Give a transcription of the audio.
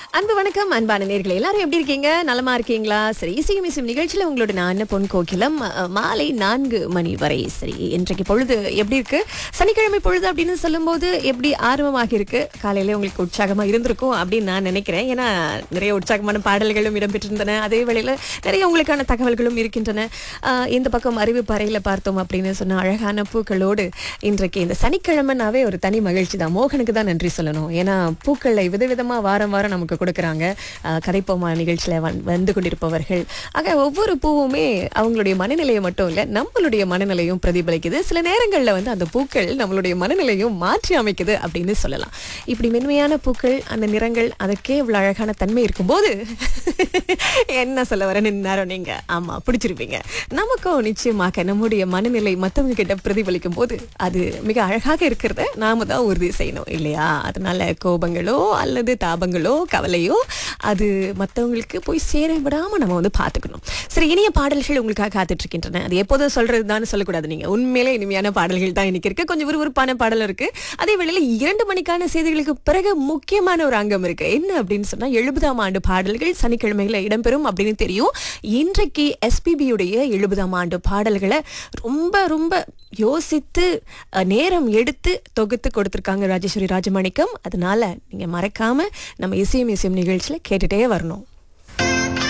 அன்பு வணக்கம் அன்பான நேர்களே எல்லாரும் எப்படி இருக்கீங்க நலமா இருக்கீங்களா சரி இசையும் இசையும் நிகழ்ச்சியில உங்களோட நான் பொன் கோகிலம் அஹ், மாலை நான்கு மணி வரை சரி இன்றைக்கு பொழுது எப்படி இருக்கு சனிக்கிழமை பொழுது அப்படின்னு சொல்லும்போது எப்படி ஆர்வமாக இருக்கு காலையில உங்களுக்கு உற்சாகமா இருந்திருக்கும் அப்படின்னு நான் நினைக்கிறேன் ஏன்னா நிறைய உற்சாகமான பாடல்களும் இடம்பெற்றிருந்தன அதே வேளையில நிறைய உங்களுக்கான தகவல்களும் இருக்கின்றன அஹ், இந்த பக்கம் அறிவிப்பு அறையில பார்த்தோம் அப்படின்னு சொன்ன அழகான பூக்களோடு இன்றைக்கு இந்த சனிக்கிழமைனாவே ஒரு தனி மகிழ்ச்சி தான் மோகனுக்கு தான் நன்றி சொல்லணும் ஏன்னா பூக்களை விதவிதமா வாரம் வாரம் நமக்கு கொடுக்குறாங்க அஹ், கதைப்போமா நிகழ்ச்சியில வந்- வந்து கொண்டிருப்பவர்கள் ஆக ஒவ்வொரு பூவுமே அவங்களுடைய மனநிலையை மட்டும் இல்ல நம்மளுடைய மனநிலையும் பிரதிபலிக்குது சில நேரங்கள்ல வந்து அந்த பூக்கள் நம்மளுடைய மனநிலையும் மாற்றி அமைக்குது அப்படின்னு சொல்லலாம் இப்படி மென்மையான பூக்கள் அந்த நிறங்கள் அதற்கே இவ்வளவு அழகான தன்மை இருக்கும்போது என்ன சொல்ல வரேன்னு நேரம் நீங்க ஆமா பிடிச்சிருப்பீங்க நமக்கும் நிச்சயமாக நம்முடைய மனநிலை மத்தவங்க கிட்ட பிரதிபலிக்கும் போது அது மிக அழகாக இருக்கிறத நாம தான் உறுதி செய்யணும் இல்லையா அதனால கோபங்களோ அல்லது தாபங்களோ கவலையோ அது மத்தவங்களுக்கு போய் சேர விடாம நம்ம வந்து பார்த்துக்கணும் சரி இனிய பாடல்கள் உங்களுக்காக காத்துட்டு இருக்கின்றன அது எப்போதும் சொல்றது சொல்லக்கூடாது நீங்க உண்மையிலே இனிமையான பாடல்கள் தான் இன்னைக்கு இருக்கு கொஞ்சம் விறுவிறுப்பான பாடல் இருக்கு அதே வேளையில இரண்டு மணிக்கான செய்திகளுக்கு பிறகு முக்கியமான ஒரு அங்கம் இருக்கு என்ன அப்படின்னு சொன்னா எழுபதாம் ஆண்டு பாடல்கள் சனிக்கிழமைகளை இடம்பெறும் அப்படின்னு தெரியும் இன்றைக்கு எஸ்பிபியுடைய எழுபதாம் ஆண்டு பாடல்களை ரொம்ப ரொம்ப யோசித்து அஹ், நேரம் எடுத்து தொகுத்து கொடுத்திருக்காங்க ராஜேஸ்வரி ராஜமாணிக்கம் அதனால நீங்க மறக்காம நம்ம இசையும் இசையும் நிகழ்ச்சியில கேட்டுட்டே வரணும்